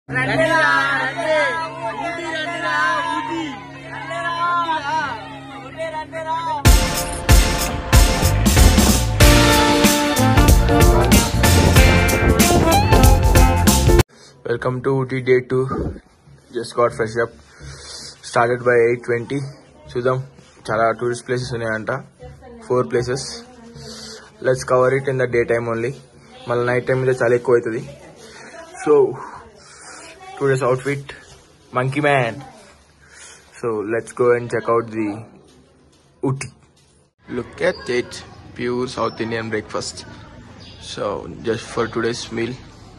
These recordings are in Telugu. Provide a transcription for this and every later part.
Welcome to Ooty day two just got fresh up started by eight twenty చూద్దాం చాలా టూరిస్ట్ ప్లేసెస్ ఉన్నాయంట four places let's cover it in the day time only మళ్ళీ నైట్ టైం మీద చాలా ఎక్కువ అవుతుంది so two days outfit monkey man so let's go and check out the Ooty look at it pure South Indian breakfast so just for today's meal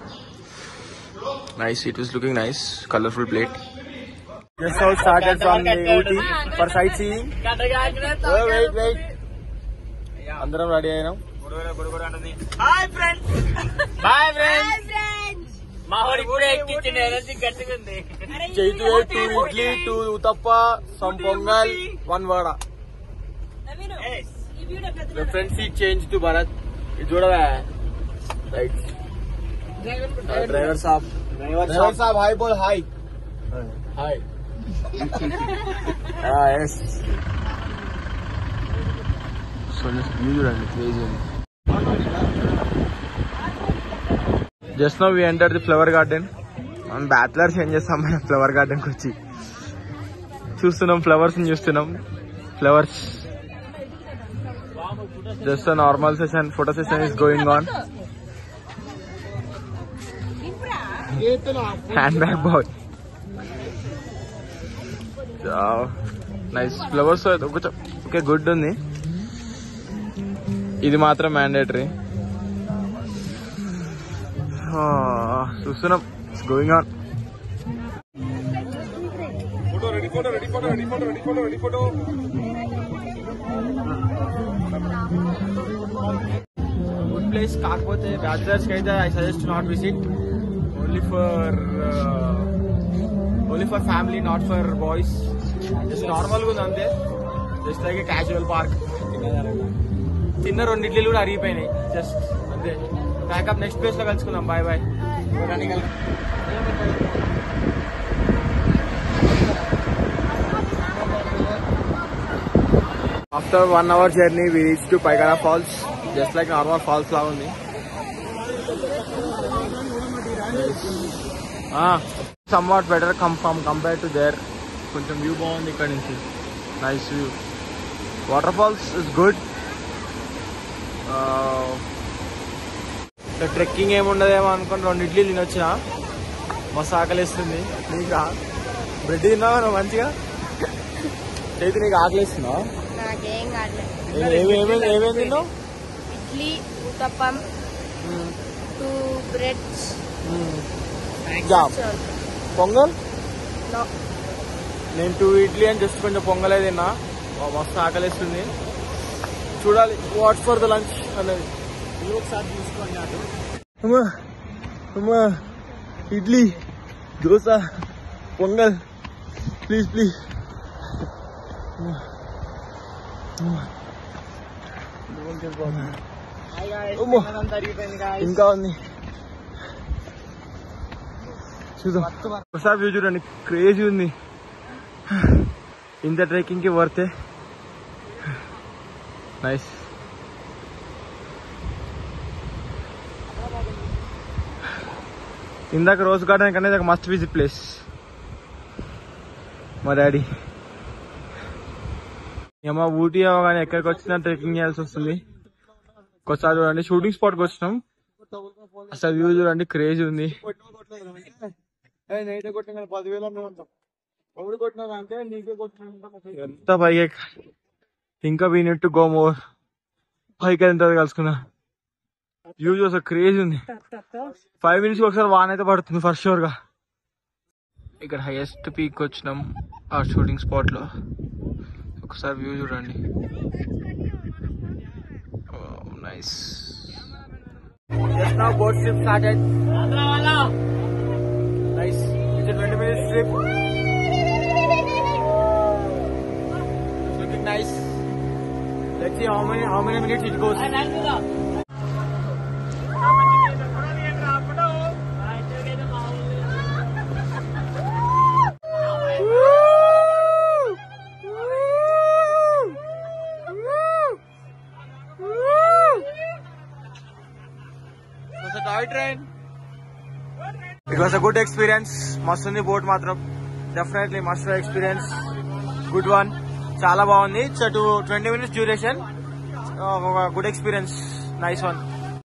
Nice. It was looking nice. Colorful plate. Just now started from the Ooty for sightseeing. Oh, wait, wait. అందరం రెడీ అయినాం హాయ్ ఫ్రెండ్స్ బాయ్ ఫ్రెండ్స్ మా వాడు ఇప్పుడే ఎక్కించిన ఎనర్జీ గట్టిగా ఉంది Chaitu two idli two uttappa some pongal one vada friend seat change to Bharat ఇది చూడవా రైట్ డ్రైవర్ సాబ్ డ్రైవర్ సాబ్ హాయ్ బోల్ hi hi yes so view చూడండి crazy just no we enter the flower garden మనం బ్యాచిలర్స్ ఏం చేస్తాం మనం ఫ్లవర్ గార్డెన్కి వచ్చి చూస్తున్నాం ఫ్లవర్స్ చూస్తున్నాం flowers just normal session photo session is going on hand bag boy nice flowers okay good ఉంది ఇది మాత్రం మ్యాండేటరీ చూస్తున్నాం it's going on good place కాకపోతే బ్యాచిలర్స్ కి అయితే I suggest not visit only for only for family not for boys just normal గా ఉంది అంతే జస్ట్ లైక్ క్యాజువల్ పార్క్ తిన్న రెండు ఇడ్లీలు కూడా అరిగిపోయినాయి జస్ట్ అంతే ప్యాకప్ నెక్స్ట్ ప్లేస్ లో కలుసుకుందాం bye bye after one hour journey we reach to Pykara falls just like normal falls లాగా ఉంది somewhat better come from compare to there కొంచెం వ్యూ బాగుంది ఇక్కడ నుంచి nice view water falls is good trekking ఏముండదేమో అనుకుని రెండు ఇడ్లీ తినొచ్చా మస్తు ఆకలిస్తుంది నీకా బ్రెడ్ తిన్నావా నువ్వు మంచిగా చేతి నీకు ఆకలిస్తుందా నాకేం కావట్లేదు ఏమేమి ఏమేమి ఏమేమి తిన్నావు idli uttapam two breads jam pongal no నేను టూ ఇడ్లీ అని జస్ట్ కొంచెం పొంగలే తిన్నా ఓ, మస్తు ఆకలిస్తుంది చూడాలి వాట్ ఫర్ ద లంచ్ అనేది ఒకసారి చూసుకోండి అమ్మా అమ్మా ఇడ్లీ దోశ పొంగల్ ప్లీజ్ ప్లీజ్ ఇంకా ఉంది చూద్దాం ఒకసారి వ్యూ చూడండి క్రేజీ ఉంది ఇంత ట్రెక్కింగ్ కి వర్తే నైస్ ఇందాక రోజ్ గార్డెన్ కన్నా ఇది మస్ట్ విజిట్ ప్లేస్ మా డాడీ ఏమో ఊటీ కానీ ఎక్కడికి వచ్చినా ట్రెక్కింగ్ చేయాల్సి వస్తుంది ఒకసారి చూడండి షూటింగ్ స్పాట్కి వచ్చినాం అసలు వ్యూ చూడండి క్రేజ్ ఉంది ఎంత పైకి ఎక్కాలి. ఇంకా వీ నెట్ గో మోర్ పైకి ఎంత కలుసుకున్నా వ్యూ చూసా క్రేజ్ ఉంది ఫైవ్ మినిట్స్ ఒకసారి వాన్ అయితే పడుతుంది ఫస్ట్ షూర్ గా ఇక్కడ హైయెస్ట్ పీక్ వచ్చినాం ఆ షూటింగ్ స్పాట్ లో ఒకసారి వ్యూ చూడండి nice Just now boat trip started. Nice. It's a 20 minutes trip. It's looking nice. Let's see how many how many minutes it goes. Toy train it was a good experience మస్తు ఉంది బోట్ మాత్రం definitely must experience good one చాలా బాగుంది టూ ట్వంటీ మినిట్స్ డ్యూరేషన్ ఒక గుడ్ ఎక్స్పీరియన్స్ నైస్ వన్